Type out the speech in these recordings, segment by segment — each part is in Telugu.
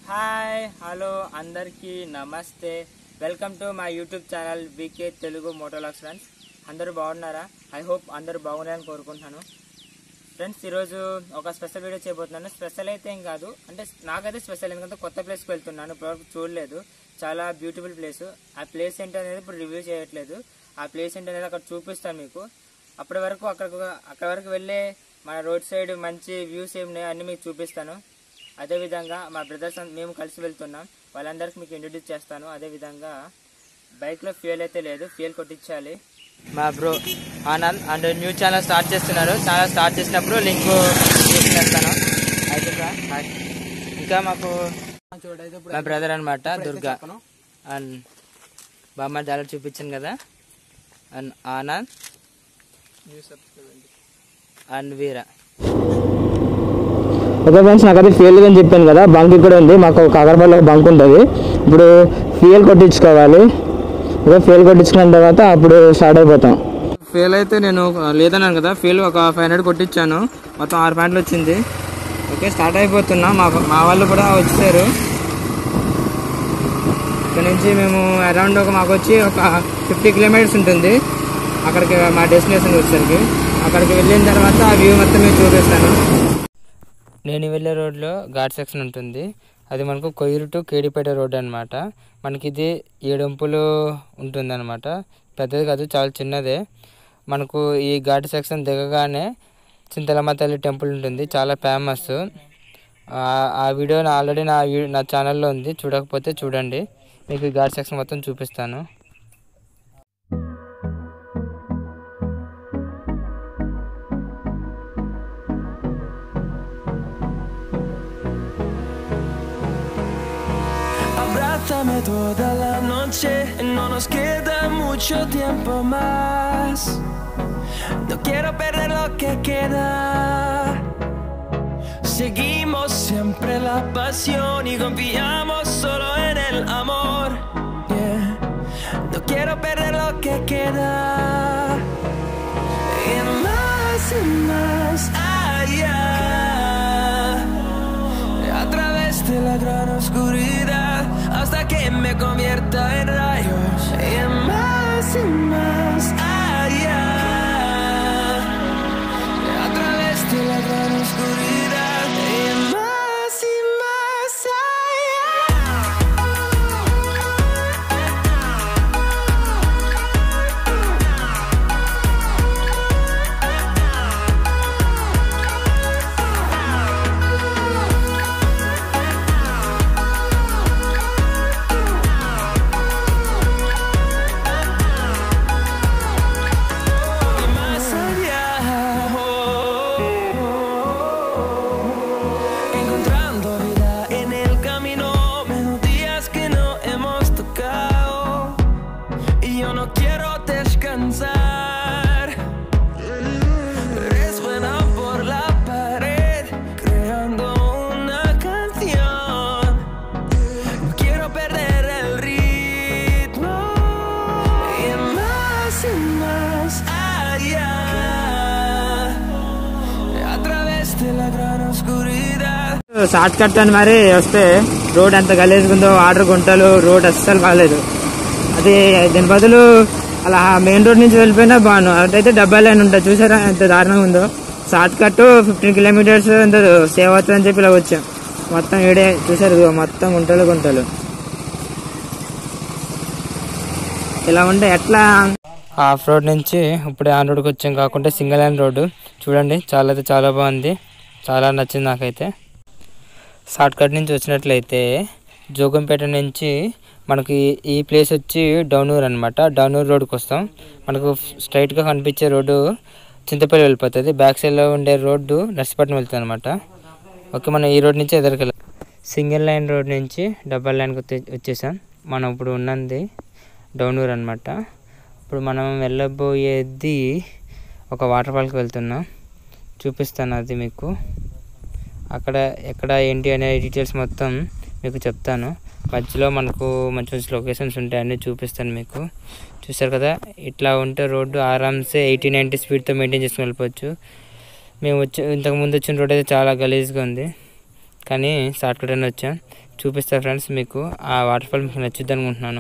హాయ్ హలో అందరికీ నమస్తే welcome to my YouTube channel VK Telugu Motolux friends అందరూ బాగున్నారా ఐ హోప్ అందరూ బాగున్నారని కోరుకుంటున్నాను ఫ్రెండ్స్ ఈరోజు ఒక స్పెషల్ వీడియో చేయబోతున్నాను స్పెషల్ అయితే ఏం కాదు అంటే నాకైతే స్పెషల్ ఎందుకంటే కొత్త ప్లేస్కి వెళ్తున్నాను ఇప్పటివరకు చూడలేదు చాలా బ్యూటిఫుల్ ప్లేస్ ఆ ప్లేస్ ఏంటి అనేది ఇప్పుడు రివ్యూ చేయట్లేదు ఆ ప్లేస్ ఏంటి అనేది అక్కడ చూపిస్తాను మీకు అప్పటి వరకు అక్కడికి అక్కడ వరకు వెళ్ళే మన రోడ్ సైడ్ మంచి వ్యూస్ ఏమి ఉన్నాయో అన్నీ మీకు చూపిస్తాను అదేవిధంగా మా బ్రదర్స్ మేము కలిసి వెళ్తున్నాం వాళ్ళందరికీ మీకు ఇంట్రడ్యూస్ చేస్తాను అదేవిధంగా బైక్లో ఫ్యూయల్ అయితే లేదు ఫ్యూయల్ కొట్టించాలి మా bro Anand and new channel start చేస్తున్నారు ఛానల్ స్టార్ట్ చేసినప్పుడు లింక్ చేస్తాను అయితే హాయ్ ఇంకా మాకు మా బ్రదర్ అనమాట దుర్గా అండ్ బామ్మ జాలర్ చూపించాను కదా and Anand and Veera okay friends నాకైతే ఫ్యూయల్ అని చెప్పాను కదా బంక్ ఇక్కడ ఉంది మాకు ఒక అగర్బల్లో బంక్ ఉంటుంది ఇప్పుడు ఫ్యూయల్ కొట్టించుకోవాలి ఓకే ఫ్యూయల్ కొట్టించుకున్న తర్వాత అప్పుడు స్టార్ట్ అయిపోతాం ఫెయిల్ అయితే నేను లేదన్నాను కదా ఫెయిల్ ఒక ఫైవ్ హండ్రెడ్ కొట్టించాను మొత్తం ఆరు ప్యాంట్లు వచ్చింది ఓకే స్టార్ట్ అయిపోతున్నా మా మా వాళ్ళు కూడా వచ్చారు ఇక్కడ నుంచి మేము అరౌండ్ ఒక మాకు వచ్చి ఒక ఫిఫ్టీ కిలోమీటర్స్ ఉంటుంది అక్కడికి మా డెస్టినేషన్ వచ్చేసరికి అక్కడికి వెళ్ళిన తర్వాత ఆ వ్యూ మొత్తం మీకు చూపిస్తాను నేను వెళ్ళే రోడ్లో ఘాట్ సెక్షన్ ఉంటుంది అది మనకు కొయ్యూరు టు కేడిపేట రోడ్ అనమాట మనకి ఇది ఏడొంపులు ఉంటుందన్నమాట పెద్దది కాదు చాలా చిన్నదే మనకు ఈ ఘాట్ సెక్షన్ దిగగానే చింతలమ్మ తల్లి టెంపుల్ ఉంటుంది చాలా ఫేమస్ ఆ వీడియో ఆల్రెడీ నా వీ- నా ఛానల్లో ఉంది చూడకపోతే చూడండి మీకు ఈ ఘాట్ సెక్షన్ మొత్తం చూపిస్తాను Abrázame toda la noche, no nos queda mucho tiempo más. No quiero perder lo que queda. Seguimos siempre la pasión y confiamos solo en el amor. Yeah. No quiero perder lo que queda. Y más y más allá a través de la gran oscuridad hasta que me convierta en rayos y más y más allá a través de la gran oscuridad y más y más y más allá. Encontrando vida en el camino, melodías que no hemos tocado. Y yo no quiero descansar. Resuena por la pared, creando una canción. No quiero perder el ritmo y más y más allá a través de la gran oscuridad. Short cut అని మరి వస్తే రోడ్ ఎంత గలీజ్గుందో వాటర్ గుంటలు రోడ్ అస్సలు బాగాలేదు అది దీని బదులు అలా మెయిన్ రోడ్ నుంచి వెళ్ళిపోయినా బాగుండు అటైతే డబ్బా లైన్ ఉంటుంది చూసారా ఎంత దారుణంగా ఉందో షార్ట్ కట్ ఫిఫ్టీన్ కిలోమీటర్స్ ఎంత సేవ్ అవుతుందని చెప్పి ఇలా వచ్చాం మొత్తం ఈడే చూసారు ఇదిగో మొత్తం గుంటలు గుంటలు ఇలా ఉంటే ఎట్లా ఆఫ్ రోడ్ నుంచి ఇప్పుడే ఆన్ రోడ్కి వచ్చాం కాకుండా సింగిల్ లైన్ రోడ్డు చూడండి చాలా అయితే చాలా బాగుంది చాలా నచ్చింది నాకైతే షార్ట్ కట్ నుంచి వచ్చినట్లయితే జోగంపేట నుంచి మనకి ఈ ప్లేస్ వచ్చి డౌనూర్ అనమాట డౌనూర్ రోడ్కి వస్తాం మనకు స్ట్రైట్గా కనిపించే రోడ్డు చింతపల్లి వెళ్ళిపోతుంది బ్యాక్ సైడ్లో ఉండే రోడ్డు నర్సిపట్నం వెళ్తుంది అనమాట ఓకే మనం ఈ రోడ్ నుంచి ఎదురుకెళ్ళాం సింగిల్ లైన్ రోడ్ నుంచి డబల్ లైన్కి వచ్చే వచ్చేసాం మనం ఇప్పుడు ఉన్నది డౌనూర్ అనమాట ఇప్పుడు మనం వెళ్ళబోయేది ఒక వాటర్ ఫాల్కి వెళ్తున్నాం చూపిస్తాను అది మీకు అక్కడ ఎక్కడ ఏంటి అనే డీటెయిల్స్ మొత్తం మీకు చెప్తాను మధ్యలో మనకు మంచి మంచి లొకేషన్స్ ఉంటాయి అన్నీ చూపిస్తాను మీకు చూసారు కదా ఇట్లా ఉంటే రోడ్డు ఆరామ్సే ఎయిటీ నైంటీ స్పీడ్తో మెయింటైన్ చేసుకుని వెళ్ళిపోవచ్చు మేము వచ్చి ఇంతకు ముందు వచ్చిన రోడ్ అయితే చాలా గలీజ్గా ఉంది కానీ షార్ట్ కట్ అని వచ్చాం చూపిస్తా ఫ్రెండ్స్ మీకు ఆ వాటర్ ఫాల్ మీకు నచ్చుద్ది అనుకుంటున్నాను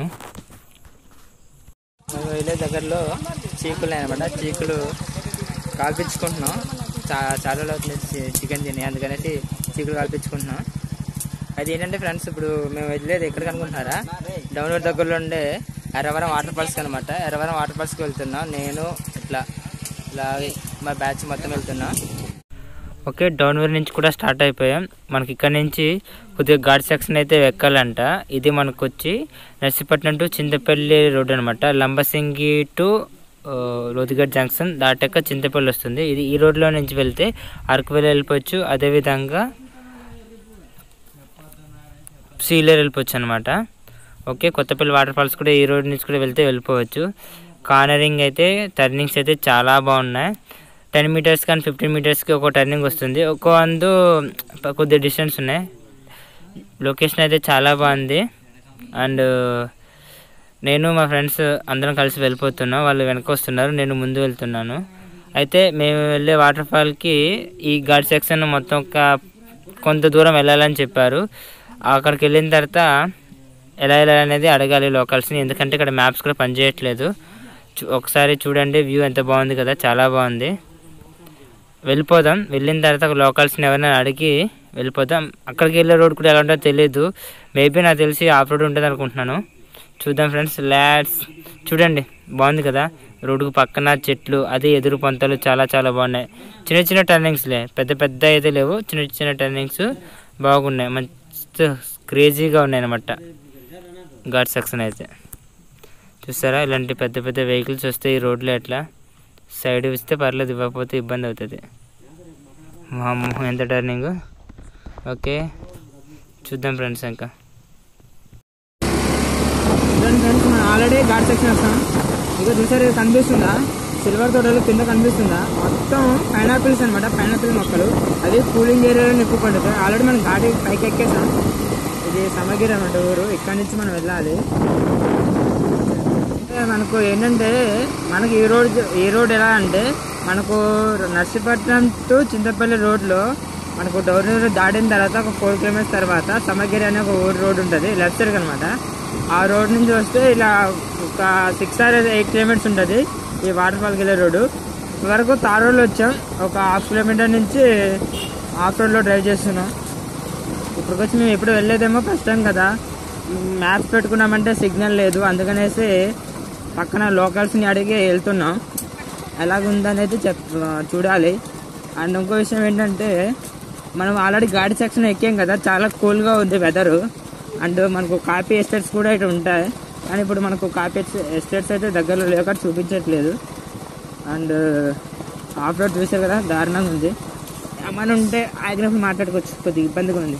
మేము వెళ్ళే దగ్గరలో చీకులు అనమాట చీకులు కాల్పించుకుంటున్నాం చా చాలా రోజులు అవుతుంది చి- చికెన్ తిని అందుకనేసి చీకులు కాల్పించుకుంటున్నాం అది ఏంటంటే ఫ్రెండ్స్ ఇప్పుడు మేము వెళ్ళేది ఎక్కడికి అనుకుంటున్నారా డౌన్లోడ్ దగ్గరలో ఉండే ఎర్రవరం వాటర్ ఫాల్స్కి అనమాట ఎర్రవరం వాటర్ ఫాల్స్కి వెళ్తున్నాం నేను ఇట్లా ఇలా మా బ్యాచ్ మొత్తం వెళ్తున్నాం ఓకే డౌన్వేర్ నుంచి కూడా స్టార్ట్ అయిపోయాం మనకి ఇక్కడ నుంచి కొద్దిగా ఘాట్ సెక్షన్ అయితే ఎక్కాలంట ఇది మనకు వచ్చి నర్సీపట్నం టు చింతపల్లి రోడ్ అనమాట లంబసింగి టు ఆ, లోతుగడ్ జంక్షన్ దాటాక చింతపల్లి వస్తుంది ఇది ఈ రోడ్లో నుంచి వెళ్తే అరకువెల్లి వెళ్ళిపోవచ్చు అదేవిధంగా సీలేరు వెళ్ళిపోవచ్చు అనమాట ఓకే కొత్తపల్లి వాటర్ ఫాల్స్ కూడా ఈ రోడ్ నుంచి కూడా వెళ్తే వెళ్ళిపోవచ్చు కార్నరింగ్ అయితే టర్నింగ్స్ అయితే చాలా బాగున్నాయి టెన్ మీటర్స్ కానీ ఫిఫ్టీన్ మీటర్స్కి ఒక టర్నింగ్ వస్తుంది ఒక అందు కొద్ది డిస్టెన్స్ ఉన్నాయి లొకేషన్ అయితే చాలా బాగుంది అండ్ నేను మా ఫ్రెండ్స్ అందరం కలిసి వెళ్ళిపోతున్నాం వాళ్ళు వెనక వస్తున్నారు నేను ముందు వెళ్తున్నాను అయితే మేము వెళ్ళే వాటర్ ఫాల్కి ఈ ఘాట్ సెక్షన్ మొత్తం ఒక కొంత దూరం వెళ్ళాలని చెప్పారు అక్కడికి వెళ్ళిన తర్వాత ఎలా వెళ్ళాలనేది అడగాలి లోకల్స్ని ఎందుకంటే ఇక్కడ మ్యాప్స్ కూడా పనిచేయట్లేదు చూ- ఒకసారి చూడండి వ్యూ ఎంత బాగుంది కదా చాలా బాగుంది వెళ్ళిపోదాం వెళ్ళిన తర్వాత లోకల్స్ని ఎవరైనా అడిగి వెళ్ళిపోదాం అక్కడికి వెళ్ళే రోడ్ కూడా ఎలా ఉంటుందో తెలియదు మేబీ నాకు తెలిసి ఆఫ్ రోడ్ ఉంటుంది అనుకుంటున్నాను చూద్దాం ఫ్రెండ్స్ ల్యాడ్స్ చూడండి బాగుంది కదా రోడ్డుకు పక్కన చెట్లు అది ఎదురు పొంతలు చాలా చాలా బాగున్నాయి చిన్న చిన్న టర్నింగ్స్లే పెద్ద పెద్ద అయితే లేవు చిన్న చిన్న టర్నింగ్స్ బాగున్నాయి మంచి క్రేజీగా ఉన్నాయి అనమాట ఘాట్ సెక్షన్ అయితే చూస్తారా ఇలాంటి పెద్ద పెద్ద వెహికల్స్ వస్తే ఈ రోడ్లో ఎట్లా సైడ్ ఇస్తే పర్లేదు ఇవ్వకపోతే ఇబ్బంది అవుతుంది వామ్మో ఎంత టర్నింగ్ ఓకే చూద్దాం ఫ్రెండ్స్ ఇంకా చూడండి ఫ్రెండ్స్ మనం ఆల్రెడీ ఘాట్ సెక్షన్ వస్తాం ఇక చూసారు ఇది కనిపిస్తుందా సిల్వర్ తోటలు కింద కనిపిస్తుందా మొత్తం పైనాపిల్స్ అనమాట పైనాపిల్ మొక్కలు అది కూలింగ్ ఏరియాలో ఎక్కువ పండుతాయి ఆల్రెడీ మనం ఘాటి పైకి ఎక్కేసాం ఇది సమగిరి అనమాట ఊరు ఇక్కడ నుంచి మనం వెళ్ళాలి అంటే మనకు ఏంటంటే మనకి ఈ రోడ్ ఈ రోడ్ ఎలా అంటే మనకు నర్సీపట్నం టు చింతపల్లి రోడ్లో మనకు డౌనూరు దాటిన తర్వాత ఒక ఫోర్ కిలోమీటర్స్ తర్వాత సమగిరి అనే ఒక ఊరు రోడ్ ఉంటుంది లెఫ్ట్ సైడ్ అనమాట ఆ రోడ్ నుంచి వస్తే ఇలా ఒక సిక్స్ ఆర్ ఎయిట్ కిలోమీటర్స్ ఉంటుంది ఈ వాటర్ ఫాల్కి వెళ్ళే రోడ్డు వరకు తార్ రోడ్లో వచ్చాం ఒక హాఫ్ కిలోమీటర్ నుంచి ఆఫ్ రోడ్లో డ్రైవ్ చేస్తున్నాం ఇప్పుడు వచ్చి మేము ఎప్పుడు వెళ్ళేదేమో ఫస్ట్ టైం కదా మ్యాప్స్ పెట్టుకున్నామంటే సిగ్నల్ లేదు అందుకనేసి పక్కన లోకల్స్ని అడిగి వెళ్తున్నాం ఎలాగుందనేది చెప్ చూడాలి అండ్ ఇంకో విషయం ఏంటంటే మనం ఆల్రెడీ గాడి సెక్షన్ ఎక్కాం కదా చాలా కూల్గా ఉంది వెదరు అండ్ మనకు కాఫీ ఎస్టేట్స్ కూడా ఇటు ఉంటాయి కానీ ఇప్పుడు మనకు కాఫీ ఎస్టేట్స్ అయితే దగ్గరలో లేక చూపించట్లేదు అండ్ ఆఫ్ రోడ్ చూసారు కదా దారుణంగా ఉంది ఏమైనా ఉంటే ఆగినప్పుడు మాట్లాడుకోవచ్చు కొద్దిగా ఇబ్బందిగా ఉంది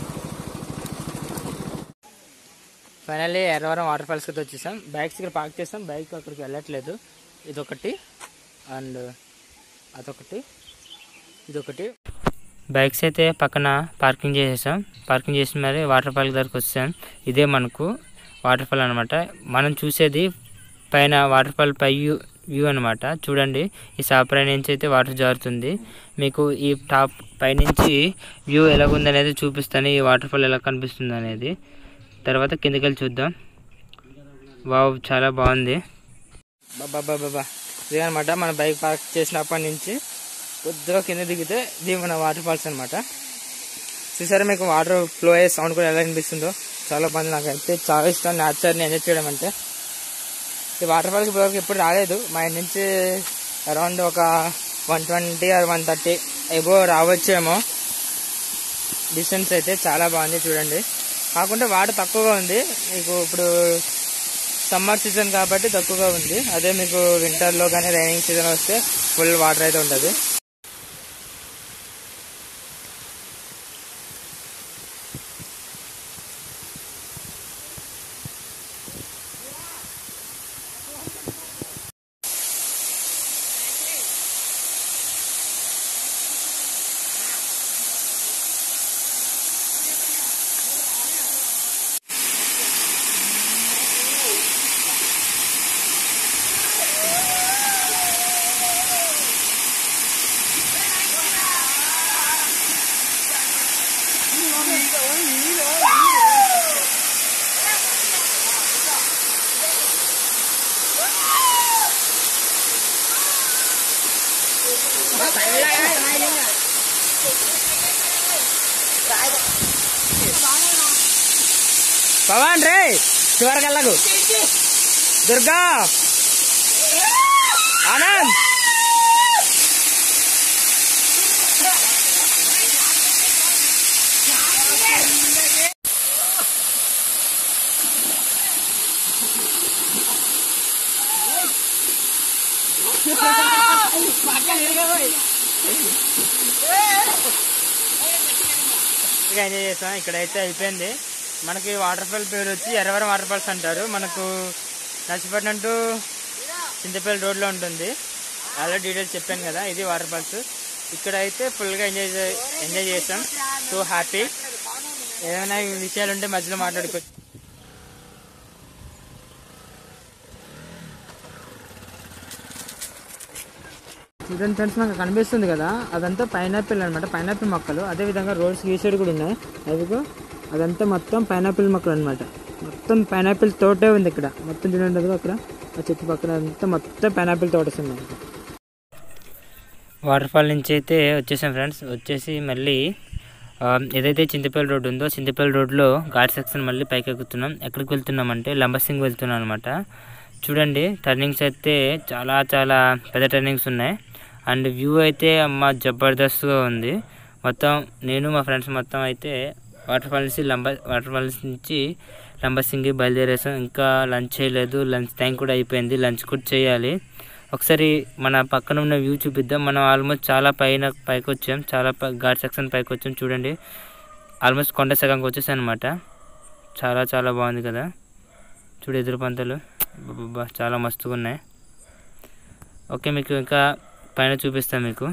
ఫైనల్లీ ఎర్రవరం వాటర్ ఫాల్స్కి అయితే వచ్చేసాం బైక్స్ ఇక్కడ పార్క్ చేసాం బైక్ అక్కడికి వెళ్ళట్లేదు ఇదొకటి అండ్ అదొకటి ఇదొకటి బైక్స్ అయితే పక్కన పార్కింగ్ చేసేసాం పార్కింగ్ చేసి మరి వాటర్ ఫాల్ దగ్గరకు వచ్చాం ఇదే మనకు వాటర్ ఫాల్ అనమాట మనం చూసేది పైన వాటర్ ఫాల్ పై వ్యూ వ్యూ అనమాట చూడండి ఈ సాపరాయి నుంచి అయితే వాటర్ జారుతుంది మీకు ఈ టాప్ పైనుంచి వ్యూ ఎలాగుందనేది చూపిస్తాను ఈ వాటర్ ఫాల్ ఎలా కనిపిస్తుంది అనేది తర్వాత కిందకి వెళ్ళి చూద్దాం వావ్ చాలా బాగుంది బాబా బాబా ఇదే అనమాట మన బైక్ పార్క్ చేసినప్పటి నుంచి కొద్దిగా కింద దిగితే ఇది మన వాటర్ ఫాల్స్ అనమాట చూసారా మీకు వాటర్ ఫ్లో అయ్యే సౌండ్ కూడా ఎలా అనిపిస్తుందో చాలా బాగుంది నాకు అయితే చాలా ఇష్టం నేచర్ని ఎంజాయ్ చేయడం అంటే ఈ వాటర్ ఫాల్కి ఇప్పటివరకు ఎప్పుడు రాలేదు మా ఇంటి నుంచి అరౌండ్ ఒక one twenty or one thirty above రావచ్చేమో డిస్టెన్స్ అయితే చాలా బాగుంది చూడండి కాకుంటే వాటర్ తక్కువగా ఉంది మీకు ఇప్పుడు సమ్మర్ సీజన్ కాబట్టి తక్కువగా ఉంది అదే మీకు వింటర్లో కానీ రైనింగ్ సీజన్ వస్తే ఫుల్ వాటర్ అయితే ఉంటుంది పవన్ రే చివరికెళ్ళకు దుర్గా ఆనంద్ ఇక ఎంజాయ్ చేస్తాం ఇక్కడైతే అయిపోయింది మనకి వాటర్ ఫాల్ పేరు వచ్చి ఎర్రవరం వాటర్ ఫాల్స్ అంటారు మనకు నర్సిపట్నం టు చింతపల్లి రోడ్లో ఉంటుంది ఆల్రెడీ డీటెయిల్స్ చెప్పాను కదా ఇది వాటర్ ఫాల్స్ ఇక్కడ అయితే ఫుల్గా ఎంజాయ్ చే- ఎంజాయ్ చేస్తాం సో హ్యాపీ ఏమైనా విషయాలు ఉంటే మధ్యలో మాట్లాడుకోవచ్చు చూడండి ఫ్రెండ్స్ మనకు కనిపిస్తుంది కదా అదంతా పైనాపిల్ అనమాట పైనాపిల్ మొక్కలు అదే విధంగా రోడ్స్ ఈ సైడ్ కూడా ఉన్నాయి అదిగో అదంతా మొత్తం పైనాపిల్ మొక్కలు అనమాట మొత్తం పైనాపిల్ తోటే ఉంది ఇక్కడ మొత్తం చూడండి అదిగో అక్కడ ఆ చుట్టుపక్కల అంతా మొత్తం పైనాపిల్ తోటస్ ఉన్నాయి వాటర్ ఫాల్ నుంచి అయితే వచ్చేసాం ఫ్రెండ్స్ వచ్చేసి మళ్ళీ ఆ, ఏదైతే చింతపల్లి రోడ్ ఉందో చింతపల్లి రోడ్లో ఘాట్ సెక్షన్ మళ్ళీ పైకి ఎక్కుతున్నాం ఎక్కడికి వెళ్తున్నాం అంటే లంబసింగ్ వెళ్తున్నాం అనమాట చూడండి టర్నింగ్స్ అయితే చాలా చాలా పెద్ద టర్నింగ్స్ ఉన్నాయి అండ్ వ్యూ అయితే అమ్మ జబర్దస్త్గా ఉంది మొత్తం నేను మా ఫ్రెండ్స్ మొత్తం అయితే వాటర్ ఫాల్ నుంచి లంబ వాటర్ ఫాల్స్ నుంచి లంబసింగి బయలుదేరేసాం ఇంకా లంచ్ చేయలేదు లంచ్ టైం కూడా అయిపోయింది లంచ్ కూడా చేయాలి ఒకసారి మన పక్కన ఉన్న వ్యూ చూపిద్దాం మనం ఆల్మోస్ట్ చాలా పైన పైకి వచ్చాం చాలా పై- ఘాట్ సెక్షన్ పైకి వచ్చాం చూడండి ఆల్మోస్ట్ కొండ సగంకి వచ్చేసాం అనమాట చాలా చాలా బాగుంది కదా చూడు ఎదురు పంతలు అబ్బబ్బబ్బా, చాలా మస్తుగా ఉన్నాయి ఓకే మీకు ఇంకా పైన చూపిస్తాను మీకు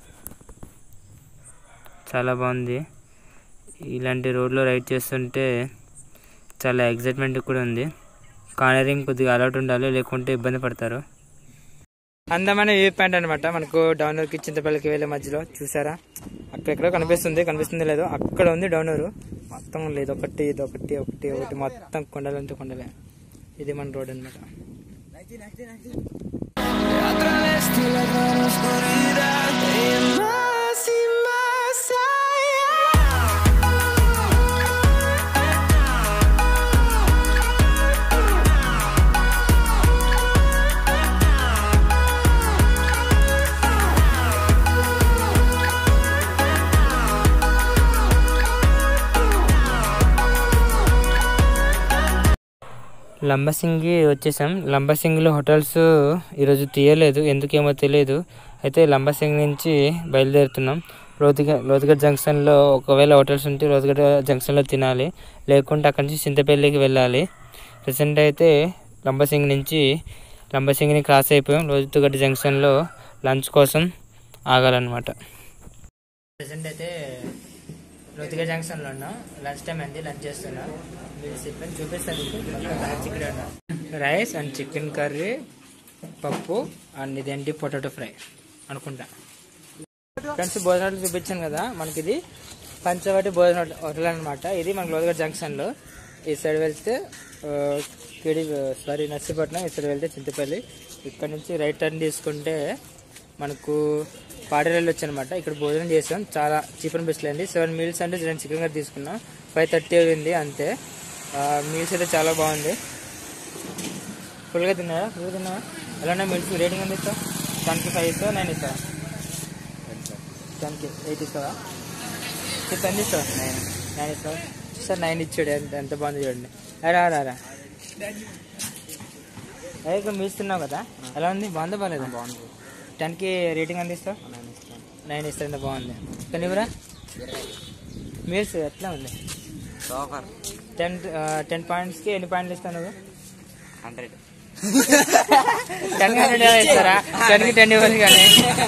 చాలా బాగుంది ఇలాంటి రోడ్లో రైడ్ చేస్తుంటే చాలా ఎగ్జైట్మెంట్ కూడా ఉంది కార్నరింగ్ కొద్దిగా అలర్ట్ ఉండాలి లేకుంటే ఇబ్బంది పడతారు అందమైన వ్యూ పాయింట్ అనమాట మనకు డౌనూర్కి చింతపల్లికి వెళ్ళే మధ్యలో చూసారా అక్కడెక్కడో కనిపిస్తుంది కనిపిస్తుంది లేదో అక్కడ ఉంది డౌనూరు మొత్తం లేదు ఒకటి ఇది ఒకటి ఒకటి ఒకటి మొత్తం కొండలంతా కొండలే ఇది మన రోడ్ అనమాట A través de la gran oscuridad y más y más allá. Lambasingi వచ్చేసాం లంబసింగిలో హోటల్స్ ఈరోజు తీయలేదు ఎందుకేమో తెలియదు అయితే లంబసింగి నుంచి బయలుదేరుతున్నాం లోతుగ లోతుగడ్ జంక్షన్లో ఒకవేళ హోటల్స్ ఉంటే లోతుగడ్ జంక్షన్లో తినాలి లేకుంటే అక్కడి నుంచి చింతపల్లికి వెళ్ళాలి ప్రజెంట్ అయితే లంబసింగి నుంచి లంబసింగిని క్రాస్ అయిపోయాం లోతుగడ్డ జంక్షన్లో లంచ్ కోసం ఆగాలన్నమాట ప్రజెంట్ అయితే లోతుగా జంక్షన్లో ఉన్నాం లంచ్ టైం అయింది లంచ్ చేస్తున్నాం మీరు చెప్పండి చూపిస్తాను మీకు. మొత్తం రైస్ ఇక్కడ ఉన్నాం రైస్ అండ్ చికెన్ కర్రీ పప్పు అండ్ ఇదేంటి పొటాటో ఫ్రై అనుకుంటా ఫ్రెండ్స్ భోజనాలు చూపించాను కదా మనకి ఇది పంచవటి భోజన హోటల్ అనమాట ఇది మనకి లోతుగా జంక్షన్లో ఈ సైడ్ వెళ్తే ఆ, కేడి సారీ నర్సీపట్నం ఈ సైడ్ వెళ్తే చింతపల్లి ఇక్కడ నుంచి రైట్ టర్న్ తీసుకుంటే మనకు పాడేరు వచ్చి అనమాట ఇక్కడ భోజనం చేసాం చాలా చీప్ అండ్ బెస్ట్ అయింది సెవెన్ మీల్స్ అంటే రెండు చికెన్ కర్రీ తీసుకున్నాం ఫైవ్ థర్టీ అయింది అంతే మీల్స్ అయితే చాలా బాగుంది ఫుల్గా తిన్నారా ఫుల్గా తిన్నారా ఎలా మీల్స్ రేటింగ్ ఎంత ఇస్తావు టెన్కి ఫైవ్ ఇస్తావా నైన్ ఇస్తావా టెన్కి ఎయిట్ ఇస్తావా చెప్పు ఎంత ఇస్తావా నైన్ నైన్ ఇస్తావా సార్ నైన్ ఇచ్చాడు ఎంత ఎంత బాగుంది చూడండి రా రా రా అదే ఇక్కడ మీల్స్ తిన్నావు కదా ఎలా ఉంది బాగుందా బాగాలేదు బాగుంది టెన్కి రేటింగ్ ఎంత ఇస్తావు నైన్ ఇస్తా ఎంత బాగుంది కానీ ఇవ్వరా మీల్స్ ఎట్లా ఉంది సూపర్ టెన్ టెన్ పాయింట్స్కి ఎన్ని పాయింట్లు ఇస్తావు నువ్వు హండ్రెడ్ టెన్ హండ్రెడ్ ఇస్తారా టెన్కి టెన్ ఇవ్వాలి కానీ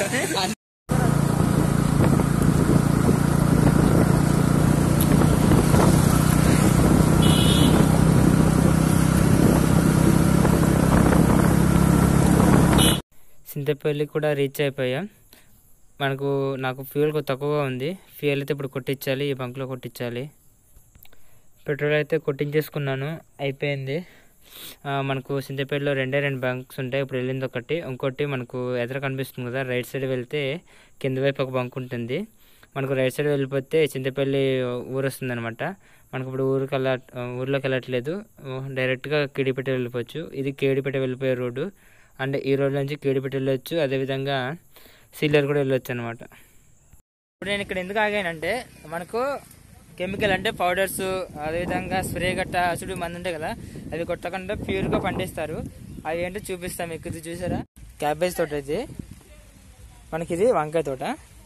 సింతపల్లి కూడా రీచ్ అయిపోయాం మనకు నాకు ఫ్యూల్ తక్కువగా ఉంది ఫ్యూల్ అయితే ఇప్పుడు కొట్టించాలి ఈ బంక్లో కొట్టించాలి పెట్రోల్ అయితే కొట్టించేసుకున్నాను అయిపోయింది ఆ, మనకు సింతపేటలో రెండే రెండు బంక్స్ ఉంటాయి ఇప్పుడు వెళ్ళింది ఒకటి ఇంకోటి మనకు ఎదురు కనిపిస్తుంది కదా రైట్ సైడ్ వెళ్తే కింద వైపు ఒక బంక్ ఉంటుంది మనకు రైట్ సైడ్ వెళ్ళిపోతే చింతపల్లి ఊరు వస్తుంది అనమాట మనకు ఇప్పుడు ఊరికి వెళ్ళ ఊర్లోకి వెళ్ళట్లేదు డైరెక్ట్గా కేడిపేట వెళ్ళిపోవచ్చు ఇది కేడిపేట వెళ్ళిపోయే రోడ్డు అండ్ ఈ రోడ్ నుంచి కేడిపేట వెళ్ళొచ్చు అదేవిధంగా సీలర్ కూడా వెళ్ళొచ్చు అనమాట ఇప్పుడు నేను ఇక్కడ ఎందుకు ఆగానంటే మనకు కెమికల్ అంటే పౌడర్స్ అదేవిధంగా స్ప్రే గట్ట అసుడు మంది ఉంటాయి కదా అవి కొట్టకుండా ప్యూర్గా పండిస్తారు అవి ఏంటో చూపిస్తాం మీకు ఇది చూసారా క్యాబేజ్ తోట ఇది మనకి ఇది వంకాయ తోట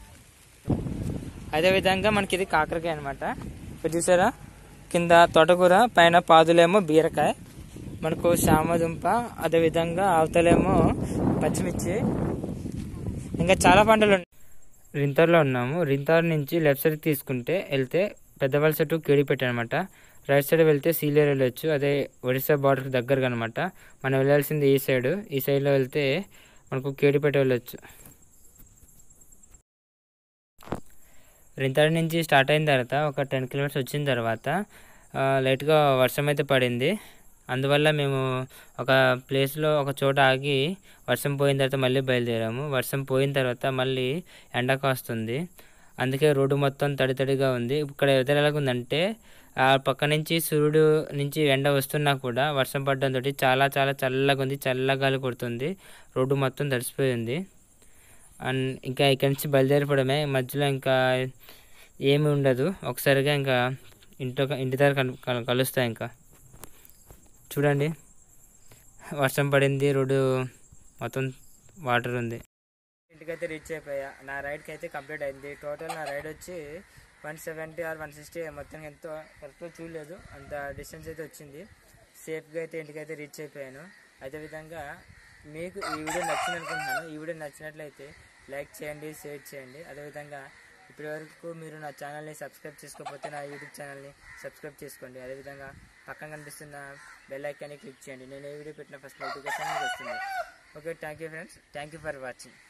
అదేవిధంగా మనకి ఇది కాకరకాయ అనమాట ఇప్పుడు చూసారా కింద తోటకూర పైన పాదులేమో బీరకాయ మనకు శామదుంప అదేవిధంగా అవతలేమో పచ్చిమిర్చి ఇంకా చాలా పంటలు ఉన్నాయి రింతార్లో ఉన్నాము రింతార్ నుంచి లెఫ్ట్ సైడ్ తీసుకుంటే వెళ్తే పెద్దవలస టు కేడిపేట అనమాట రైట్ సైడ్ వెళ్తే సీలేరు వెళ్ళొచ్చు అదే ఒడిశా బార్డర్ దగ్గరగా అనమాట మనం వెళ్ళాల్సింది ఈ సైడ్ ఈ సైడ్లో వెళ్తే మనకు కేడిపేట వెళ్ళొచ్చు రింతాడి నుంచి స్టార్ట్ అయిన తర్వాత ఒక టెన్ కిలోమీటర్స్ వచ్చిన తర్వాత ఆ, లైట్గా వర్షం అయితే పడింది అందువల్ల మేము ఒక ప్లేస్లో ఒక చోట ఆగి వర్షం పోయిన తర్వాత మళ్ళీ బయలుదేరాము వర్షం పోయిన తర్వాత మళ్ళీ ఎండ కాస్తుంది అందుకే రోడ్డు మొత్తం తడి తడిగా ఉంది ఇక్కడ ఎదురు ఎలాగుందంటే ఆ పక్క నుంచి సూర్యుడు నుంచి ఎండ వస్తున్నా కూడా వర్షం పడడంతో చాలా చాలా చల్లగా ఉంది చల్లగాలి కొడుతుంది రోడ్డు మొత్తం తడిసిపోయింది అండ్ ఇంకా ఇక్కడి నుంచి బయలుదేరిపోవడమే మధ్యలో ఇంకా ఏమి ఉండదు ఒకసారిగా ఇంకా ఇంట్లో ఇంటి దగ్గర కలు కలు- కలుస్తాయి ఇంకా చూడండి వర్షం పడింది రోడ్డు మొత్తం వాటర్ ఉంది ఇంటికైతే రీచ్ అయిపోయా నా రైడ్కి అయితే కంప్లీట్ అయింది టోటల్ నా రైడ్ వచ్చి one seventy or one sixty మొత్తం ఎంతో కరెక్ట్గా చూడలేదు అంత డిస్టెన్స్ అయితే వచ్చింది సేఫ్గా అయితే ఇంటికైతే రీచ్ అయిపోయాను అదేవిధంగా మీకు ఈ వీడియో నచ్చింది అనుకుంటున్నాను ఈ వీడియో నచ్చినట్లయితే లైక్ చేయండి షేర్ చేయండి అదేవిధంగా ఇప్పటివరకు మీరు నా ఛానల్ని సబ్స్క్రైబ్ చేసుకోకపోతే నా యూట్యూబ్ ఛానల్ని సబ్స్క్రైబ్ చేసుకోండి అదేవిధంగా పక్కన కనిపిస్తున్న బెల్ ఐకాన్ని క్లిక్ చేయండి నేను ఏ వీడియో పెట్టిన ఫస్ట్ నోటిఫికేషన్ మీకు వస్తుంది okay thank you friends thank you for watching